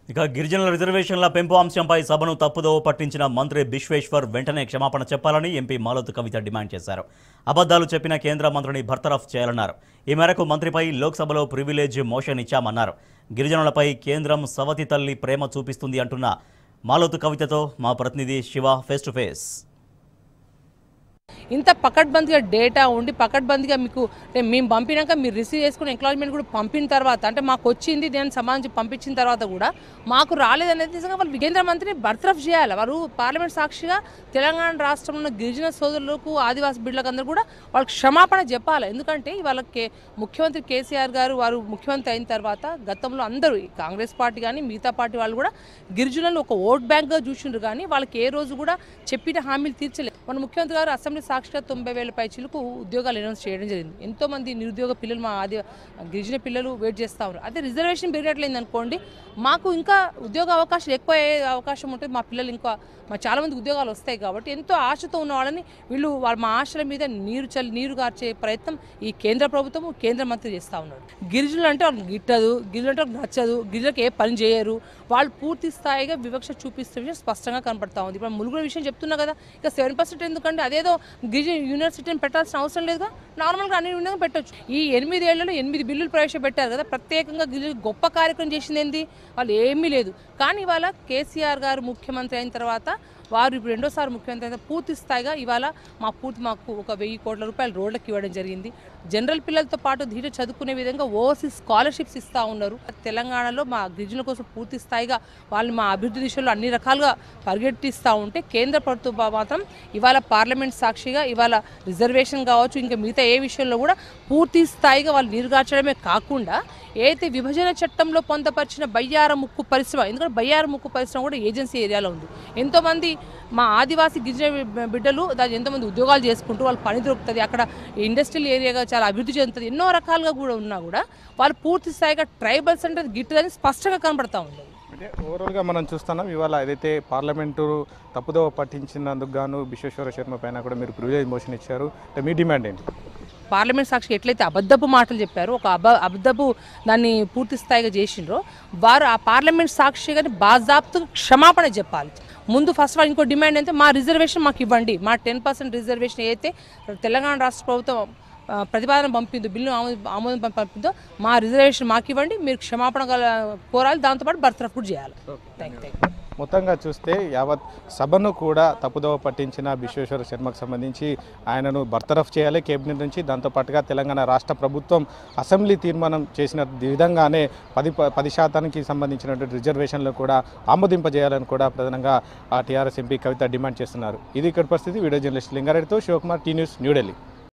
ఇక గిరిజనుల రిజర్వేషన్ల పెంపు అంశంపై సభను తప్పుదోవ పట్టించిన మంత్రి బిశ్వేశ్వర్ వెంటనే క్షమాపణ చెప్పాలని ఎంపీ మాలోతు కవిత డిమాండ్ చేశారు అబద్ధాలు చెప్పిన కేంద్ర మంత్రిని బర్తరఫ్ చేయాలన్నారు ఈ మేరకు మంత్రిపై లోక్సభలో ప్రివిలేజ్ మోషన్ ఇచ్చామన్నారు గిరిజనులపై కేంద్రం సవతి తల్లి ప్రేమ చూపిస్తుంది అంటున్న మాలోతు కవితతో మా ప్రతినిధి శివ ఫేస్ టు ఫేస్ ఇంత పకడ్బందీగా డేటా ఉండి పకడ్బందీగా మీకు అంటే మేము పంపినాక మీరు రిసీవ్ చేసుకుని ఎంక్లాజ్మెంట్ కూడా పంపిన తర్వాత అంటే మాకు వచ్చింది దాన్ని సంబంధించి పంపించిన తర్వాత కూడా మాకు రాలేదనేది నిజంగా వాళ్ళు కేంద్ర మంత్రిని బర్తరఫ్ చేయాలి వారు పార్లమెంట్ సాక్షిగా తెలంగాణ రాష్ట్రంలో ఉన్న గిరిజన సోదరులకు ఆదివాసీ బిడ్డలకు అందరూ కూడా వాళ్ళకి క్షమాపణ చెప్పాలి ఎందుకంటే వాళ్ళ కే ముఖ్యమంత్రి కేసీఆర్ గారు వారు ముఖ్యమంత్రి అయిన తర్వాత గతంలో అందరూ ఈ కాంగ్రెస్ పార్టీ కానీ మిగతా పార్టీ వాళ్ళు కూడా గిరిజనులు ఒక ఓట్ బ్యాంక్గా చూసిండ్రు కానీ వాళ్ళకి ఏ రోజు కూడా చెప్పిన హామీలు తీర్చలేదు మన ముఖ్యమంత్రి గారు అసెంబ్లీ సాక్షిగా తొంభై వేల పైచీలకు ఉద్యోగాలు అనౌన్స్ చేయడం జరిగింది ఎంతో మంది నిరుద్యోగ పిల్లలు మా ఆది గిరిజన పిల్లలు వెయిట్ చేస్తూ ఉన్నారు అదే రిజర్వేషన్ పెరిగట్లేదు అనుకోండి మాకు ఇంకా ఉద్యోగ అవకాశాలు ఎక్కువ అయ్యే అవకాశం ఉంటుంది మా పిల్లలు ఇంకా మా చాలా మంది ఉద్యోగాలు వస్తాయి కాబట్టి ఎంతో ఆశతో ఉన్న వాళ్ళని వీళ్ళు వాళ్ళ మా ఆశల మీద నీరు చల్లి నీరు గార్చే ప్రయత్నం ఈ కేంద్ర ప్రభుత్వం కేంద్ర మంత్రి చేస్తూ ఉన్నాడు గిరిజనులు అంటే వాళ్ళకి గిట్టదు గిరిజనులు అంటే వాళ్ళకి నచ్చదు గిరిజనులకు ఏ పని చేయరు వాళ్ళు పూర్తి స్థాయిగా వివక్ష చూపిస్తున్న విషయం స్పష్టంగా కనపడతా ఉంది ఇప్పుడు ములుగుల విషయం చెప్తున్నా కదా ఇక సెవెన్ పర్సెంట్ ఎందుకంటే అదేదో గిరిజన యూనివర్సిటీని పెట్టాల్సిన అవసరం లేదుగా నార్మల్గా అన్ని విధంగా పెట్టొచ్చు ఈ ఎనిమిది ఏళ్లలో ఎనిమిది బిల్లులు ప్రవేశపెట్టారు కదా ప్రత్యేకంగా గిరిజన గొప్ప కార్యక్రమం చేసింది ఏంది వాళ్ళు ఏమీ లేదు కానీ ఇవాళ కేసీఆర్ గారు ముఖ్యమంత్రి అయిన తర్వాత వారు ఇప్పుడు రెండోసారి ముఖ్యమంత్రి అయితే పూర్తి స్థాయిగా ఇవాళ మా పూర్తి మాకు ఒక వెయ్యి కోట్ల రూపాయలు రోడ్లకు ఇవ్వడం జరిగింది జనరల్ పిల్లలతో పాటు ధీర చదువుకునే విధంగా ఓవర్సీ స్కాలర్షిప్స్ ఇస్తూ ఉన్నారు తెలంగాణలో మా గిరిజనుల కోసం పూర్తి స్థాయిగా వాళ్ళు మా అభివృద్ధి దిశలో అన్ని రకాలుగా పరిగెట్టిస్తూ ఉంటే కేంద్ర ప్రభుత్వం మాత్రం ఇవాళ పార్లమెంట్ సాక్షిగా ఇవాళ రిజర్వేషన్ కావచ్చు ఇంకా మిగతా ఏ విషయంలో కూడా పూర్తి స్థాయిగా వాళ్ళు నీరుగార్చడమే కాకుండా ఏదైతే విభజన చట్టంలో పొందపరిచిన బయ్యార ముక్కు పరిశ్రమ ఎందుకంటే బయ్యార ముక్కు పరిశ్రమ కూడా ఏజెన్సీ ఏరియాలో ఉంది ఎంతోమంది మా ఆదివాసీ గిరిజన బి- బిడ్డలు దాని ఎంతోమంది ఉద్యోగాలు చేసుకుంటూ వాళ్ళు పని దొరుకుతుంది అక్కడ ఇండస్ట్రియల్ ఏరియాగా చాలా అభివృద్ధి చెందుతుంది ఎన్నో రకాలుగా కూడా ఉన్నా కూడా వాళ్ళు పూర్తి స్థాయిగా ట్రైబల్స్ అంటే గిట్టదని స్పష్టంగా కనబడతా ఉంది అంటే ఓవరాల్గా మనం చూస్తున్నాం ఇవాళ ఏదైతే పార్లమెంటు తప్పుదోవ పట్టించినందుకు గాను విశ్వేశ్వర శర్మ పైన కూడా మీరు ప్రివిలేజ్ మోషన్ ఇచ్చారు అంటే మీ డిమాండ్ ఏంటి పార్లమెంట్ సాక్షి ఎట్లయితే అబద్ధపు మాటలు చెప్పారో ఒక అబ అబద్ధపు దాన్ని పూర్తి స్థాయిగా చేసిండ్రో వారు ఆ పార్లమెంట్ సాక్షిగాని బాజాబ్తు క్షమాపణ చెప్పాలి ముందు ఫస్ట్ వాళ్ళు ఇంకో డిమాండ్ అయితే మా రిజర్వేషన్ మాకు ఇవ్వండి మా టెన్ పర్సెంట్ రిజర్వేషన్ అయితే తెలంగాణ రాష్ట్ర ప్రభుత్వం ఆ, ప్రతిపాదన పంపిందో బిల్లు ఆమోదం ఆమోదం పం- పంపిందో మా రిజర్వేషన్ మాకు ఇవ్వండి మీరు క్షమాపణ గల కోరాలి దాంతోపాటు బర్తరఫ్ కూడా చేయాలి థ్యాంక్ థ్యాంక్ మొత్తంగా చూస్తే యావత్ సభను కూడా తప్పుదోవ పట్టించిన విశ్వేశ్వర శర్మకు సంబంధించి ఆయనను బర్తరఫ్ చేయాలి కేబినెట్ నుంచి దాంతోపాటుగా తెలంగాణ రాష్ట్ర ప్రభుత్వం అసెంబ్లీ తీర్మానం చేసిన విధంగానే పది ప- పది శాతానికి సంబంధించినటువంటి రిజర్వేషన్లు కూడా ఆమోదింపజేయాలని కూడా ప్రధానంగా ఆ టీఆర్ఎస్ ఎంపీ కవిత డిమాండ్ చేస్తున్నారు ఇది ఇక్కడ పరిస్థితి వీడియో జర్నలిస్ట్ లింగారెడ్డితో శివకుమార్ టీ న్యూస్ న్యూఢిల్లీ